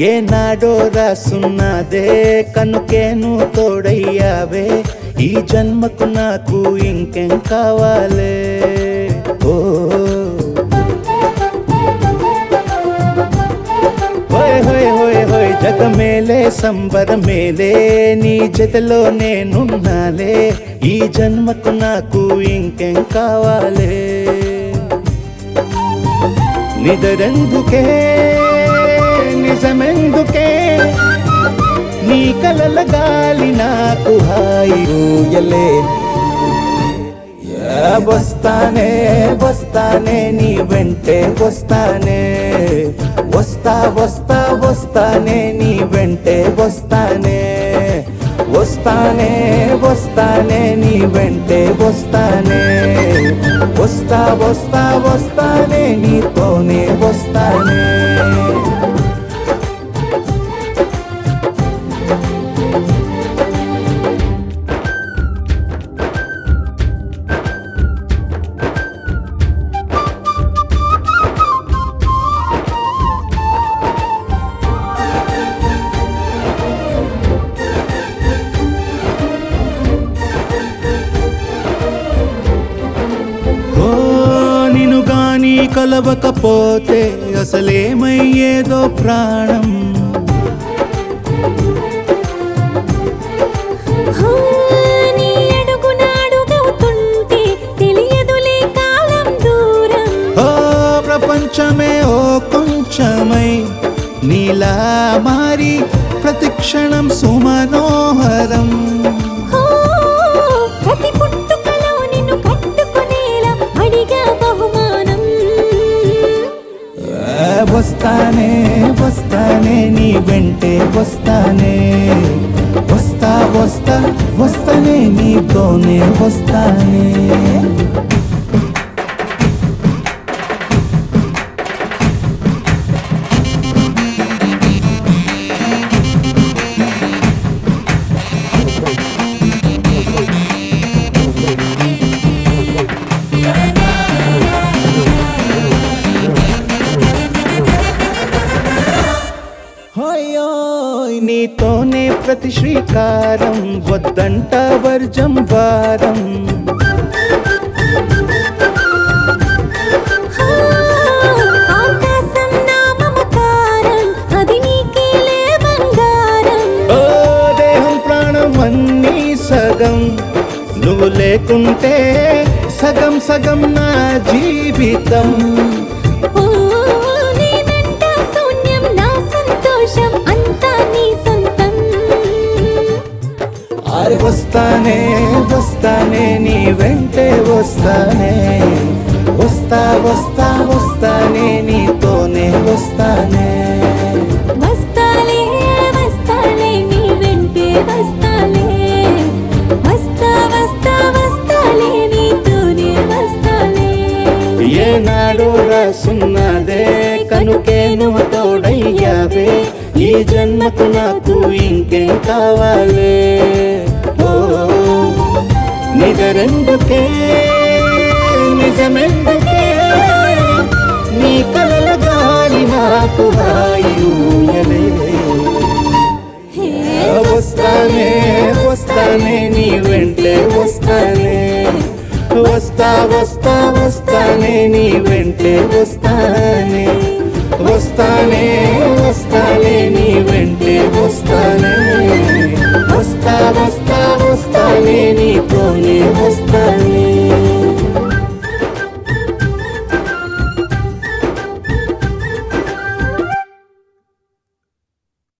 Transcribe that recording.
ఏనాడో రాసున్నదే కనుకేను తోడయ్యావే ఈ జన్మకు నాకు ఇంకేం కావాలే ఓ హోయ్ హోయ్ హోయ్ హోయ్ జగమేలే సంబరమేలే నీ జతలో నేనున్నాలే ఈ జన్మకు నాకు ఇంకేం కావాలే నిదరెందుకే నిజమెందుకే నీ కలల గాలి నాకు హాయి ఊయలే యా వస్తానే వస్తానే నీ వెంటే వస్తానే వస్తా వస్తా వస్తానే నీ వెంటే వస్తానే వస్తానే వస్తానే నీ వెంటే వస్తానే వస్తా వస్తా వస్తానే నీతోనే వస్తానే ఓ నిన్ను గాని కలవకపోతే అసలేమయ్యేదో ప్రాణం హా, నీ అడుగున అడుగవుతుంటే తెలియదులే కాలం దూరం ఓ ప్రపంచమే ఓ కొంచెమై నీలా మారి ప్రతిక్షణం సుమనోహరం ఓ, ప్రతి పుట్టుకలో నిన్ను కట్టుకునేలా అడిగా బహుమానం ఆ, వస్తానే వస్తానే నీ వెంటే వస్తానే వస్తా వస్తా వస్తానే నీతోనే వస్తానే హోయోయ్ నీతోనే ప్రతి శ్రీకారం వద్దంట వర్జం వారం హా, ఆకాశం నా మమకారం అది నీకేలే బంగారం ఓ దేహం ప్రాణం అన్నీ సగం నువ్వు లేకుంటే సగం సగం నా జీవితం ఓ, నేనంట శూన్యం నా సంతోషం అంతా నీ సొంతం ఆరి వస్తానే వస్తానే నీ వెంటే వస్తానే వస్తా వస్తా వస్తానే నీతోనే వస్తానే వస్తాలే వస్తాలే నీ వెంటే వస్తాలే వస్తా వస్తా వస్తాలే నీతోనే వస్తాలే ఏనాడు రాసున్నదే కనుకే నువ్వు తోడయ్యావే ఈ జన్మకు నాకు ఇంకేం కావాలే ఓ నిజరెందుకే నిజమెందుకే నీ కలల గాలి నాకు హాయి ఊయలే హే వస్తానే వస్తానే నీ వెంటే వస్తానే వస్తా వస్తా వస్తానే నీ వెంటే వస్తానే వస్తానే వస్తానే నీ వెంటే వస్తానే వస్తా వస్తా వస్తానే నీతోనే వస్తానే